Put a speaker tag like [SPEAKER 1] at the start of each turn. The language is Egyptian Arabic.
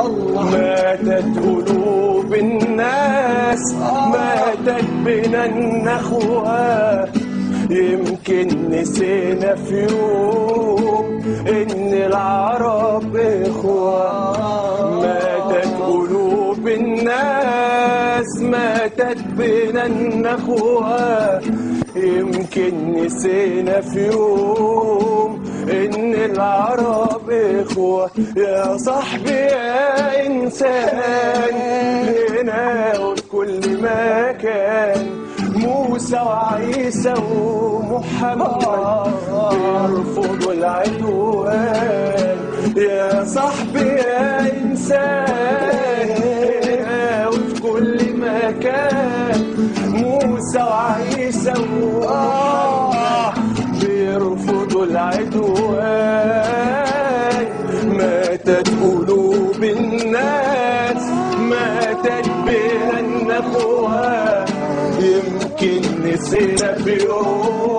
[SPEAKER 1] ماتت قلوب الناس ماتت بنا النخوة يمكن نسينا في يوم ان العرب اخوة ماتت قلوب الناس ماتت بنا النخوة يمكن نسينا في يوم ان العرب اخوة يا صاحبي يا انسان هنا وفي كل مكان موسى وعيسى ومحمد بيرفضوا العدوان يا صاحبي يا انسان هنا وفي كل مكان موسى وعيسى ومحمد بيرفضوا العدوان ماتت قلوب الناس ماتت بها النخوة يمكن نسينا في يوم